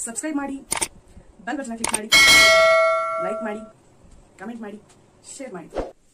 subscribe ಮಾಡಿ bell button click ಮಾಡಿ like ಮಾಡಿ ಕಮೆಂಟ್ ಮಾಡಿ ಶೇರ್ ಮಾಡಿ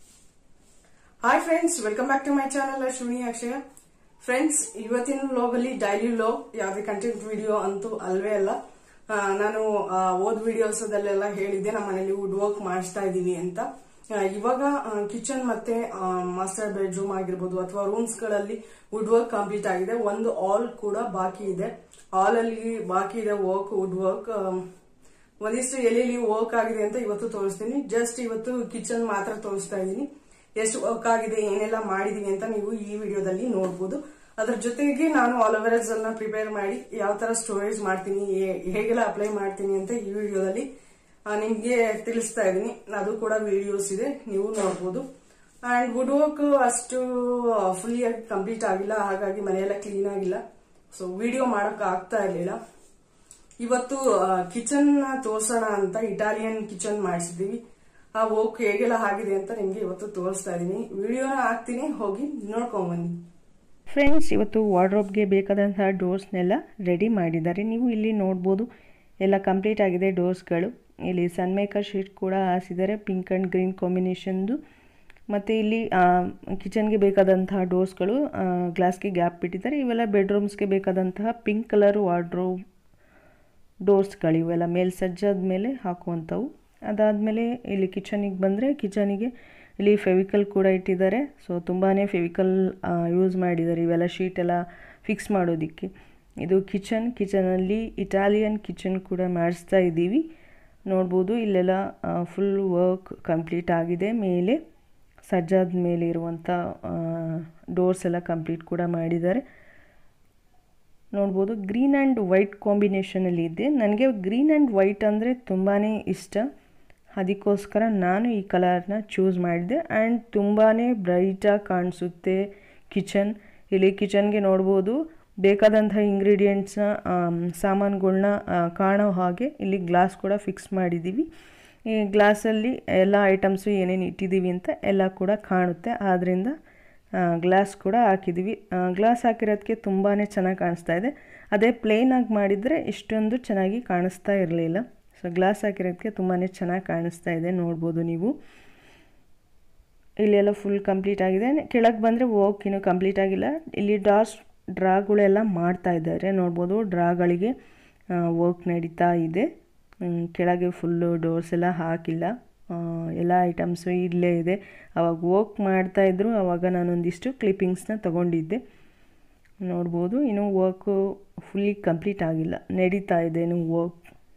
hi friends welcome back to my channel Ashwini Akshaya friends ಇವತ್ತಿನ ವ್ಲಾಗ್ ಅಲ್ಲಿ ಡೈಲಿ ವ್ಲಾಗ್ ಯಾವುದೇ ಕಂಟೆಂಟ್ ವಿಡಿಯೋ ಅಂತೂ ಅಲ್ವೇ ಅಲ್ಲ ಆ, ನಾನು ಆ, ಓದ್ ವಿಡಿಯೋಸದಲ್ಲೆಲ್ಲ ಹೇಳಿದ್ದೆ ನಮ್ಮ ಮನೇಲಿ ವುಡ್ ವರ್ಕ್ ಮಾಡಿಸ್ತಾ ಇದೀವಿ ಅಂತ ಆ, ಇವಾಗ ಕಿಚನ್ ಮತ್ತೆ ಮಾಸ್ಟರ್ ಬೆಡ್ರೂಮ್ ಆಗಿರ್ಬೋದು ಅಥವಾ ರೂಮ್ಸ್ ಗಳಲ್ಲಿ ವುಡ್ ವರ್ಕ್ ಕಂಪ್ಲೀಟ್ ಆಗಿದೆ ಒಂದು ಆಲ್ ಕೂಡ ಬಾಕಿ ಇದೆ ಆಲ್ ಅಲ್ಲಿ ಬಾಕಿ ಇದೆ ವರ್ಕ್ ವುಡ್ ವರ್ಕ್ ಒಂದಿಷ್ಟು ಎಲ್ಲೆಲ್ಲಿ ವರ್ಕ್ ಆಗಿದೆ ಅಂತ ಇವತ್ತು ತೋರಿಸ್ತೀನಿ ಜಸ್ಟ್ ಇವತ್ತು ಕಿಚನ್ ಮಾತ್ರ ತೋರಿಸ್ತಾ ಇದ್ದೀನಿ ಎಷ್ಟು ವರ್ಕ್ ಆಗಿದೆ ಏನೆಲ್ಲ ಮಾಡಿದೀನಿ ಅಂತ ನೀವು ಈ ವಿಡಿಯೋದಲ್ಲಿ ನೋಡ್ಬೋದು ಅದ್ರ ಜೊತೆಗೆ ನಾನು ಆಲೋವೆರಾ ನ ಪ್ರಿಪೇರ್ ಮಾಡಿ ಯಾವ ತರ ಸ್ಟೋರೇಜ್ ಮಾಡ್ತೀನಿ ಹೇ- ಹೇಗೆಲ್ಲ ಅಪ್ಲೈ ಮಾಡ್ತೀನಿ ಅಂತ ಈ ವಿಡಿಯೋದಲ್ಲಿ ಆ, ನಿಮ್ಗೆ ತಿಳಿಸ್ತಾ ಇದ್ದೀನಿ ಅದು ಕೂಡ ವಿಡಿಯೋಸ್ ಇದೆ ನೀವು ನೋಡ್ಬೋದು ಅಂಡ್ ವುಡ್ ವರ್ಕ್ ಅಷ್ಟು ಫುಲ್ಲಿ ಆಗಿ ಕಂಪ್ಲೀಟ್ ಆಗಿಲ್ಲ ಹಾಗಾಗಿ ಮನೆಯೆಲ್ಲ ಕ್ಲೀನ್ ಆಗಿಲ್ಲ ಸೊ ವಿಡಿಯೋ ಮಾಡಕ್ ಆಗ್ತಾ ಇರ್ಲಿಲ್ಲ ಇವತ್ತು ಕಿಚನ್ ತೋರ್ಸೋಣ ಅಂತ ಇಟಾಲಿಯನ್ ಕಿಚನ್ ಮಾಡಿಸಿದೀವಿ ಆ ವರ್ಕ್ ಹೇಗೆಲ್ಲ ಆಗಿದೆ ಅಂತ ನಿಮ್ಗೆ ಇವತ್ತು ತೋರಿಸ್ತಾ ಇದೀನಿ ವಿಡಿಯೋನ ಹಾಕ್ತೀನಿ ಹೋಗಿ ನೋಡ್ಕೊಂಡ್ ಬನ್ನಿ ಫ್ರೆಂಡ್ಸ್ ಇವತ್ತು ವಾರ್ಡ್ರೋಬ್ಗೆ ಬೇಕಾದಂತಹ ಡೋರ್ಸ್ನೆಲ್ಲ ರೆಡಿ ಮಾಡಿದ್ದಾರೆ ನೀವು ಇಲ್ಲಿ ನೋಡ್ಬೋದು ಎಲ್ಲ ಕಂಪ್ಲೀಟ್ ಆಗಿದೆ ಡೋರ್ಸ್ಗಳು ಇಲ್ಲಿ ಸನ್ಮೇಕರ್ ಶೀಟ್ ಕೂಡ ಹಾಸಿದ್ದಾರೆ ಪಿಂಕ್ ಆ್ಯಂಡ್ ಗ್ರೀನ್ ಕಾಂಬಿನೇಷನ್ದು ಮತ್ತು ಇಲ್ಲಿ ಕಿಚನ್ಗೆ ಬೇಕಾದಂತಹ ಡೋರ್ಸ್ಗಳು ಗ್ಲಾಸ್ಗೆ ಗ್ಯಾಪ್ ಬಿಟ್ಟಿದ್ದಾರೆ ಇವೆಲ್ಲ ಬೆಡ್ರೂಮ್ಸ್ಗೆ ಬೇಕಾದಂತಹ ಪಿಂಕ್ ಕಲರ್ ವಾರ್ಡ್ರೋಬ್ ಡೋರ್ಸ್ಗಳು ಇವೆಲ್ಲ ಮೇಲ್ಸಜ್ಜಾದ ಮೇಲೆ ಹಾಕುವಂಥವು ಅದಾದಮೇಲೆ ಇಲ್ಲಿ ಕಿಚನಿಗೆ ಬಂದರೆ ಕಿಚನಿಗೆ ಇಲ್ಲಿ ಫೆವಿಕಲ್ ಕೂಡ ಇಟ್ಟಿದ್ದಾರೆ ಸೊ ತುಂಬಾ ಫೆವಿಕಲ್ ಯೂಸ್ ಮಾಡಿದ್ದಾರೆ ಇವೆಲ್ಲ ಶೀಟ್ ಎಲ್ಲ ಫಿಕ್ಸ್ ಮಾಡೋದಕ್ಕೆ ಇದು ಕಿಚನ್ ಕಿಚನಲ್ಲಿ ಇಟಾಲಿಯನ್ ಕಿಚನ್ ಕೂಡ ಮಾಡಿಸ್ತಾ ಇದ್ದೀವಿ ನೋಡ್ಬೋದು ಇಲ್ಲೆಲ್ಲ ಫುಲ್ ವರ್ಕ್ ಕಂಪ್ಲೀಟ್ ಆಗಿದೆ ಮೇಲೆ ಸಜ್ಜಾದ ಮೇಲೆ ಇರುವಂಥ ಡೋರ್ಸ್ ಎಲ್ಲ ಕಂಪ್ಲೀಟ್ ಕೂಡ ಮಾಡಿದ್ದಾರೆ ನೋಡ್ಬೋದು ಗ್ರೀನ್ ಆ್ಯಂಡ್ ವೈಟ್ ಕಾಂಬಿನೇಷನಲ್ಲಿ ಇದೆ ನನಗೆ ಗ್ರೀನ್ ಆ್ಯಂಡ್ ವೈಟ್ ಅಂದರೆ ತುಂಬಾ ಇಷ್ಟ ಅದಕ್ಕೋಸ್ಕರ ನಾನು ಈ ಕಲರ್ನ ಚೂಸ್ ಮಾಡಿದೆ ಆ್ಯಂಡ್ ತುಂಬಾ ಬ್ರೈಟಾಗಿ ಕಾಣಿಸುತ್ತೆ ಕಿಚನ್ ಇಲ್ಲಿ ಕಿಚನ್ಗೆ ನೋಡ್ಬೋದು ಬೇಕಾದಂಥ ಇಂಗ್ರೀಡಿಯೆಂಟ್ಸ್ನ ಸಾಮಾನುಗಳ್ನ ಕಾಣೋ ಹಾಗೆ ಇಲ್ಲಿ ಗ್ಲಾಸ್ ಕೂಡ ಫಿಕ್ಸ್ ಮಾಡಿದ್ದೀವಿ ಈ ಗ್ಲಾಸಲ್ಲಿ ಎಲ್ಲ ಐಟಮ್ಸು ಏನೇನು ಇಟ್ಟಿದ್ದೀವಿ ಅಂತ ಎಲ್ಲ ಕೂಡ ಕಾಣುತ್ತೆ ಆದ್ದರಿಂದ ಗ್ಲಾಸ್ ಕೂಡ ಹಾಕಿದ್ದೀವಿ ಗ್ಲಾಸ್ ಹಾಕಿರೋದಕ್ಕೆ ತುಂಬಾ ಚೆನ್ನಾಗಿ ಕಾಣಿಸ್ತಾ ಇದೆ ಅದೇ ಪ್ಲೇನಾಗಿ ಮಾಡಿದರೆ ಇಷ್ಟೊಂದು ಚೆನ್ನಾಗಿ ಕಾಣಿಸ್ತಾ ಇರಲಿಲ್ಲ ಸೊ ಗ್ಲಾಸ್ ಹಾಕಿರೋದಕ್ಕೆ ತುಂಬಾ ಚೆನ್ನಾಗಿ ಕಾಣಿಸ್ತಾ ಇದೆ ನೋಡ್ಬೋದು ನೀವು ಇಲ್ಲೆಲ್ಲ ಫುಲ್ ಕಂಪ್ಲೀಟ್ ಆಗಿದೆ ಕೆಳಗೆ ಬಂದರೆ ವರ್ಕ್ ಇನ್ನೂ ಕಂಪ್ಲೀಟ್ ಆಗಿಲ್ಲ ಇಲ್ಲಿ ಡಾರ್ಸ್ ಡ್ರಾಗಳೆಲ್ಲ ಮಾಡ್ತಾ ಇದ್ದಾರೆ ನೋಡ್ಬೋದು ಡ್ರಾಗಳಿಗೆ ವರ್ಕ್ ನಡೀತಾ ಇದೆ ಕೆಳಗೆ ಫುಲ್ಲು ಡೋರ್ಸ್ ಎಲ್ಲ ಹಾಕಿಲ್ಲ ಎಲ್ಲ ಐಟಮ್ಸು ಇಲ್ಲೇ ಇದೆ ಅವಾಗ ವರ್ಕ್ ಮಾಡ್ತಾಯಿದ್ರು ಆವಾಗ ನಾನೊಂದಿಷ್ಟು ಕ್ಲಿಪ್ಪಿಂಗ್ಸ್ನ ತೊಗೊಂಡಿದ್ದೆ ನೋಡ್ಬೋದು ಇನ್ನೂ ವರ್ಕು ಫುಲ್ಲಿ ಕಂಪ್ಲೀಟ್ ಆಗಿಲ್ಲ ನಡೀತಾ ಇದೆ ಇನ್ನು ವರ್ಕ್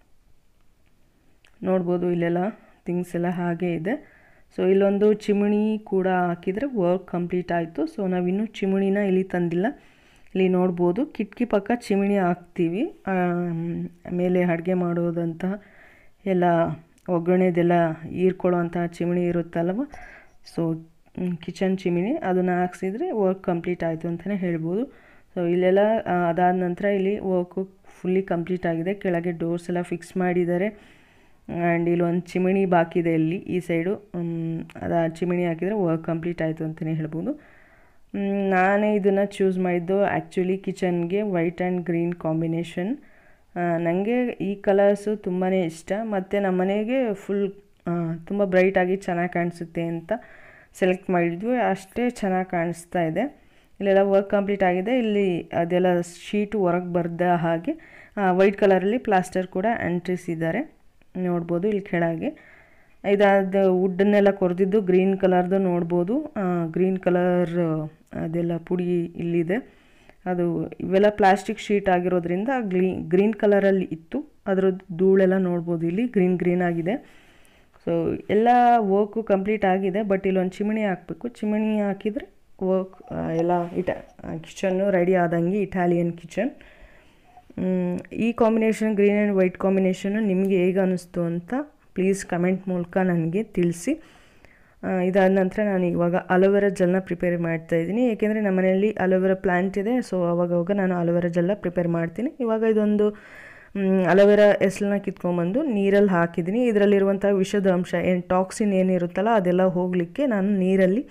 ನೋಡ್ಬೋದು ಇಲ್ಲೆಲ್ಲ ಥಿಂಗ್ಸ್ ಎಲ್ಲ ಹಾಗೆ ಇದೆ ಸೊ ಇಲ್ಲೊಂದು ಚಿಮಣಿ ಕೂಡ ಹಾಕಿದರೆ ವರ್ಕ್ ಕಂಪ್ಲೀಟ್ ಆಯಿತು ಸೊ ನಾವಿನ್ನೂ ಚಿಮಣಿನ ಇಲ್ಲಿ ತಂದಿಲ್ಲ ಇಲ್ಲಿ ನೋಡ್ಬೋದು ಕಿಟಕಿ ಪಕ್ಕ ಚಿಮಣಿ ಹಾಕ್ತೀವಿ ಮೇಲೆ ಅಡುಗೆ ಮಾಡೋದಂತಹ ಎಲ್ಲ ಒಗ್ಗರಣೆದೆಲ್ಲ ಹೀರ್ಕೊಳ್ಳೋವಂಥ ಚಿಮಣಿ ಇರುತ್ತಲ್ವ ಸೊ ಕಿಚನ್ ಚಿಮಿಣಿ ಅದನ್ನು ಹಾಕ್ಸಿದ್ರೆ ವರ್ಕ್ ಕಂಪ್ಲೀಟ್ ಆಯಿತು ಅಂತಲೇ ಹೇಳ್ಬೋದು ಸೊ ಇಲ್ಲೆಲ್ಲ ಅದಾದ ನಂತರ ಇಲ್ಲಿ ವರ್ಕು ಫುಲ್ಲಿ ಕಂಪ್ಲೀಟ್ ಆಗಿದೆ ಕೆಳಗೆ ಡೋರ್ಸ್ ಎಲ್ಲ ಫಿಕ್ಸ್ ಮಾಡಿದ್ದಾರೆ ಆ್ಯಂಡ್ ಇಲ್ಲೊಂದು ಚಿಮಣಿ ಬಾಕಿ ಇದೆ ಇಲ್ಲಿ ಈ ಸೈಡು ಅದು ಚಿಮಣಿ ಹಾಕಿದರೆ ವರ್ಕ್ ಕಂಪ್ಲೀಟ್ ಆಯಿತು ಅಂತಲೇ ಹೇಳ್ಬೋದು ನಾನೇ ಇದನ್ನು ಚೂಸ್ ಮಾಡಿದ್ದು ಆ್ಯಕ್ಚುಲಿ ಕಿಚನ್ಗೆ ವೈಟ್ ಆ್ಯಂಡ್ ಗ್ರೀನ್ ಕಾಂಬಿನೇಷನ್ ನನಗೆ ಈ ಕಲರ್ಸು ತುಂಬಾ ಇಷ್ಟ ಮತ್ತು ನಮ್ಮ ಮನೆಗೆ ಫುಲ್ ತುಂಬ ಬ್ರೈಟಾಗಿ ಚೆನ್ನಾಗಿ ಕಾಣಿಸುತ್ತೆ ಅಂತ ಸೆಲೆಕ್ಟ್ ಮಾಡಿದ್ವಿ ಅಷ್ಟೇ ಚೆನ್ನಾಗಿ ಕಾಣಿಸ್ತಾ ಇದೆ ಇಲ್ಲೆಲ್ಲ ವರ್ಕ್ ಕಂಪ್ಲೀಟ್ ಆಗಿದೆ ಇಲ್ಲಿ ಅದೆಲ್ಲ ಶೀಟು ಹೊರಗೆ ಬರ್ದ ಹಾಗೆ ವೈಟ್ ಕಲರಲ್ಲಿ ಪ್ಲಾಸ್ಟರ್ ಕೂಡ ಅಂಟಿಸಿದ್ದಾರೆ ನೋಡ್ಬೋದು ಇಲ್ಲಿ ಕೆಳಗೆ ಇದಾದ ವುಡ್ಡನ್ನೆಲ್ಲ ಕೊರೆದಿದ್ದು ಗ್ರೀನ್ ಕಲರ್ದು ನೋಡ್ಬೋದು ಗ್ರೀನ್ ಕಲರ್ ಅದೆಲ್ಲ ಪುಡಿ ಇಲ್ಲಿದೆ ಅದು ಇವೆಲ್ಲ ಪ್ಲಾಸ್ಟಿಕ್ ಶೀಟ್ ಆಗಿರೋದ್ರಿಂದ ಗ್ರೀ ಗ್ರೀನ್ ಕಲರಲ್ಲಿ ಇತ್ತು ಅದರದ್ದು ಧೂಳೆಲ್ಲ ನೋಡ್ಬೋದು ಇಲ್ಲಿ ಗ್ರೀನ್ ಗ್ರೀನ್ ಆಗಿದೆ ಸೊ ಎಲ್ಲ ವರ್ಕು ಕಂಪ್ಲೀಟ್ ಆಗಿದೆ ಬಟ್ ಇಲ್ಲೊಂದು ಚಿಮಣಿ ಹಾಕಬೇಕು ಚಿಮಣಿ ಹಾಕಿದರೆ ವರ್ಕ್ ಎಲ್ಲ ಇಟ ಕಿಚನ್ನು ರೆಡಿ ಆದಂಗೆ ಇಟಾಲಿಯನ್ ಕಿಚನ್ ಈ ಕಾಂಬಿನೇಷನ್ ಗ್ರೀನ್ ಆ್ಯಂಡ್ ವೈಟ್ ಕಾಂಬಿನೇಷನ್ನು ನಿಮಗೆ ಹೇಗೆ ಅನ್ನಿಸ್ತು ಅಂತ ಪ್ಲೀಸ್ ಕಮೆಂಟ್ ಮೂಲಕ ನನಗೆ ತಿಳಿಸಿ ಇದಾದ ನಂತರ ನಾನು ಇವಾಗ ಅಲೋವೆರಾ ಜೆಲ್ನ ಪ್ರಿಪೇರ್ ಮಾಡ್ತಾ ಇದ್ದೀನಿ ಏಕೆಂದರೆ ನಮ್ಮ ಮನೆಯಲ್ಲಿ ಅಲೋವೆರಾ ಪ್ಲ್ಯಾಂಟ್ ಇದೆ ಸೊ ಅವಾಗವಾಗ ನಾನು ಅಲೋವೆರಾ ಜೆಲ್ನ ಪ್ರಿಪೇರ್ ಮಾಡ್ತೀನಿ ಇವಾಗ ಇದೊಂದು ಅಲೋವೆರಾ ಎಸ್ಲನ್ನ ಕಿತ್ಕೊಂಡ್ಬಂದು ನೀರಲ್ಲಿ ಹಾಕಿದ್ದೀನಿ ಇದರಲ್ಲಿರುವಂಥ ವಿಷದ ಅಂಶ ಏನು ಟಾಕ್ಸಿನ್ ಏನಿರುತ್ತಲ್ಲ ಅದೆಲ್ಲ ಹೋಗಲಿಕ್ಕೆ ನಾನು ನೀರಲ್ಲಿ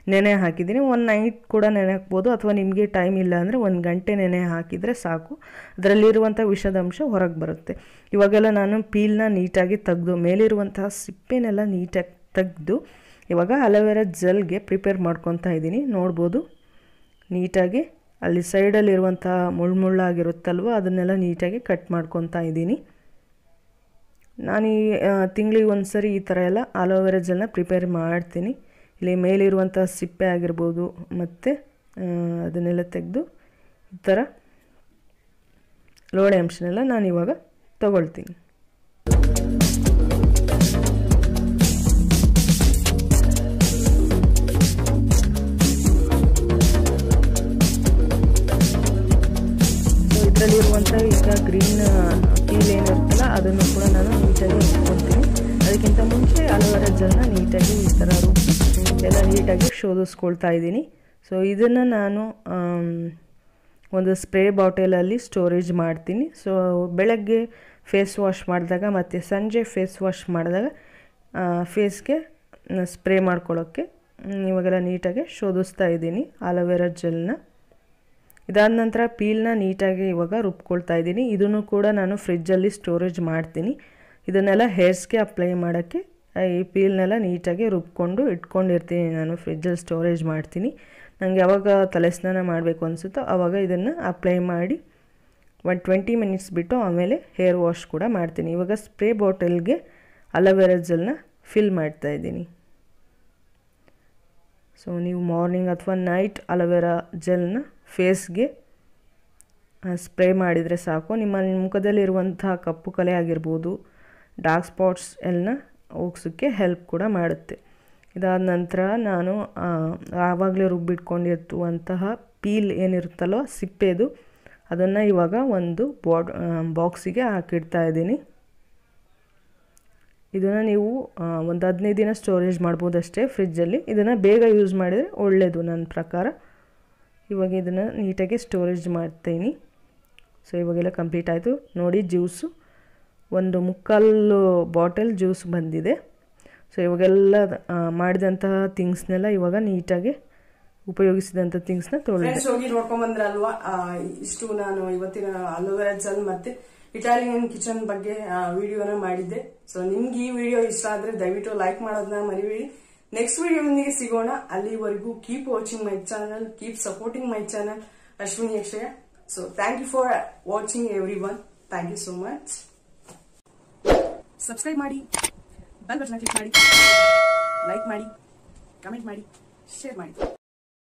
ನೆನೆ ಹಾಕಿದ್ದೀನಿ ಒಂದು ನೈಟ್ ಕೂಡ ನೆನೆ ಹಾಕ್ಬೋದು ಅಥವಾ ನಿಮಗೆ ಟೈಮ್ ಇಲ್ಲ ಅಂದರೆ ಒಂದು ಗಂಟೆ ನೆನೆ ಹಾಕಿದರೆ ಸಾಕು ಅದರಲ್ಲಿರುವಂಥ ವಿಷದಂಶ ಹೊರಗೆ ಬರುತ್ತೆ ಇವಾಗೆಲ್ಲ ನಾನು ಪೀಲ್ನ ನೀಟಾಗಿ ತೆಗೆದು ಮೇಲಿರುವಂತಹ ಸಿಪ್ಪೆನೆಲ್ಲ ನೀಟಾಗಿ ತೆಗೆದು ಇವಾಗ ಅಲೋವೆರಾ ಜೆಲ್ಗೆ ಪ್ರಿಪೇರ್ ಮಾಡ್ಕೊತಾ ಇದ್ದೀನಿ ನೋಡ್ಬೋದು ನೀಟಾಗಿ ಅಲ್ಲಿ ಸೈಡಲ್ಲಿರುವಂಥ ಮುಳ್ಳುಮುಳ್ಳಾಗಿರುತ್ತಲ್ವ ಅದನ್ನೆಲ್ಲ ನೀಟಾಗಿ ಕಟ್ ಮಾಡ್ಕೊತಾ ಇದ್ದೀನಿ ನಾನು ಈ ತಿಂಗಳಿಗೆ ಒಂದು ಸರಿ ಈ ಥರ ಎಲ್ಲ ಅಲೋವೆರಾ ಜೆಲ್ನ ಪ್ರಿಪೇರ್ ಮಾಡ್ತೀನಿ ಇಲ್ಲಿ ಮೇಲಿರುವಂಥ ಸಿಪ್ಪೆ ಆಗಿರ್ಬೋದು ಮತ್ತು ಅದನ್ನೆಲ್ಲ ತೆಗೆದು ಈ ಥರ ಲೋಳೆ ಅಂಶನೆಲ್ಲ ನಾನು ಇವಾಗ ತಗೊಳ್ತೀನಿ ಇದರಲ್ಲಿರುವಂಥ ಈಗ ಗ್ರೀನ್ ಪೀಲ್ ಏನಿರುತ್ತಲ್ಲ ಅದನ್ನು ಕೂಡ ನಾನು ನೀಟಾಗಿ ಇಟ್ಕೊತೀನಿ ಅದಕ್ಕಿಂತ ಮುಂಚೆ ಅಲೋವೆರಾ ಜಲ್ನ ನೀಟಾಗಿ ಈ ಥರ ರುಬ್ಬಿ ಎಲ್ಲ ನೀಟಾಗಿ ಶೋಧಿಸ್ಕೊಳ್ತಾ ಇದ್ದೀನಿ ಸೊ ಇದನ್ನು ನಾನು ಒಂದು ಸ್ಪ್ರೇ ಬಾಟಲಲ್ಲಿ ಸ್ಟೋರೇಜ್ ಮಾಡ್ತೀನಿ ಸೊ ಬೆಳಗ್ಗೆ ಫೇಸ್ ವಾಶ್ ಮಾಡಿದಾಗ ಮತ್ತು ಸಂಜೆ ಫೇಸ್ ವಾಶ್ ಮಾಡಿದಾಗ ಫೇಸ್ಗೆ ಸ್ಪ್ರೇ ಮಾಡ್ಕೊಳ್ಳೋಕ್ಕೆ ಇವಾಗೆಲ್ಲ ನೀಟಾಗಿ ಶೋಧಿಸ್ತಾ ಇದ್ದೀನಿ ಅಲೋವೆರಾ ಜೆಲ್ನ ಇದಾದ ನಂತರ ಪೀಲ್ನ ನೀಟಾಗಿ ಇವಾಗ ರುಬ್ಕೊಳ್ತಾ ಇದ್ದೀನಿ ಇದನ್ನು ಕೂಡ ನಾನು ಫ್ರಿಜ್ಜಲ್ಲಿ ಸ್ಟೋರೇಜ್ ಮಾಡ್ತೀನಿ ಇದನ್ನೆಲ್ಲ ಹೇರ್ಸ್ಗೆ ಅಪ್ಲೈ ಮಾಡೋಕ್ಕೆ ಈ ಪೀಲ್ನೆಲ್ಲ ನೀಟಾಗಿ ರುಬ್ಕೊಂಡು ಇಟ್ಕೊಂಡಿರ್ತೀನಿ ನಾನು ಫ್ರಿಜ್ಜಲ್ಲಿ ಸ್ಟೋರೇಜ್ ಮಾಡ್ತೀನಿ ನನಗೆ ಯಾವಾಗ ತಲೆ ಸ್ನಾನ ಮಾಡಬೇಕು ಅನಿಸುತ್ತೋ ಆವಾಗ ಇದನ್ನು ಅಪ್ಲೈ ಮಾಡಿ ಒಂದು ಟ್ವೆಂಟಿ ಮಿನಿಟ್ಸ್ ಬಿಟ್ಟು ಆಮೇಲೆ ಹೇರ್ ವಾಶ್ ಕೂಡ ಮಾಡ್ತೀನಿ ಇವಾಗ ಸ್ಪ್ರೇ ಬಾಟಲ್ಗೆ ಅಲೋವೆರಾ ಜೆಲ್ನ ಫಿಲ್ ಮಾಡ್ತಾ ಇದ್ದೀನಿ ಸೊ ನೀವು ಮಾರ್ನಿಂಗ್ ಅಥವಾ ನೈಟ್ ಅಲೋವೆರಾ ಜೆಲ್ನ ಫೇಸ್ಗೆ ಸ್ಪ್ರೇ ಮಾಡಿದರೆ ಸಾಕು ನಿಮ್ಮ ಮುಖದಲ್ಲಿರುವಂಥ ಕಪ್ಪು ಕಲೆ ಆಗಿರ್ಬೋದು ಡಾರ್ಕ್ ಸ್ಪಾಟ್ಸ್ ಎಲ್ಲ ಹೋಗ್ಸೋಕ್ಕೆ ಹೆಲ್ಪ್ ಕೂಡ ಮಾಡುತ್ತೆ ಇದಾದ ನಂತರ ನಾನು ಆವಾಗಲೇ ರುಬ್ಬಿಟ್ಕೊಂಡಿರ್ತುವಂತಹ ಪೀಲ್ ಏನಿರುತ್ತಲ್ಲೋ ಸಿಪ್ಪೆದು ಅದನ್ನು ಇವಾಗ ಒಂದು ಬಾಡ್ ಬಾಕ್ಸಿಗೆ ಹಾಕಿಡ್ತಾ ಇದ್ದೀನಿ ಇದನ್ನು ನೀವು ಒಂದು ಹದಿನೈದು ದಿನ ಸ್ಟೋರೇಜ್ ಮಾಡ್ಬೋದಷ್ಟೇ ಫ್ರಿಜ್ಜಲ್ಲಿ ಇದನ್ನು ಬೇಗ ಯೂಸ್ ಮಾಡಿದರೆ ಒಳ್ಳೆಯದು ನನ್ನ ಪ್ರಕಾರ ಇವಾಗ ಇದನ್ನು ನೀಟಾಗಿ ಸ್ಟೋರೇಜ್ ಮಾಡ್ತೀನಿ ಸೊ ಇವಾಗೆಲ್ಲ ಕಂಪ್ಲೀಟ್ ಆಯಿತು ನೋಡಿ ಜ್ಯೂಸು ಒಂದು ಮುಕ್ಕಾಲು ಬಾಟಲ್ ಜ್ಯೂಸ್ ಬಂದಿದೆ ಸೊ ಇವಾಗೆಲ್ಲ ಮಾಡಿದಂತಹ ಥಿಂಗ್ಸ್ನೆಲ್ಲ ಇವಾಗ ನೀಟಾಗಿ ಉಪಯೋಗಿಸಿದಂಥ ಥಿಂಗ್ಸ್ನ ತೊಳೆದೆ ಫ್ರೆಂಡ್ಸ್ ಹೋಗಿ ನೋಡ್ಕೊಂಡ್ ಬಂದ್ರಲ್ವಾ ಆ, ಇಷ್ಟು ನಾನು ಇವತ್ತಿನ ಅಲೋವೆರಾ ಜೆಲ್ ಮತ್ತೆ ಇಟಾಲಿಯನ್ ಕಿಚನ್ ಬಗ್ಗೆ ವಿಡಿಯೋನ ಮಾಡಿದ್ದೆ ಸೊ ನಿಮ್ಗೆ ಈ ವಿಡಿಯೋ ಇಷ್ಟ ಆದ್ರೆ ದಯವಿಟ್ಟು ಲೈಕ್ ಮಾಡೋದನ್ನ ಮರಿಬೇಡಿ ನೆಕ್ಸ್ಟ್ ವಿಡಿಯೋದೊಂದಿಗೆ ಸಿಗೋಣ ಅಲ್ಲಿವರೆಗೂ keep watching my channel keep supporting my channel Ashwini Akshaya so thank you for watching everyone thank you so much subscribe ಮಾಡಿ ಬೆಲ್ ಬಟನ್ ಕ್ಲಿಕ್ ಮಾಡಿ ಲೈಕ್ ಮಾಡಿ ಕಮೆಂಟ್ ಮಾಡಿ ಶೇರ್ ಮಾಡಿ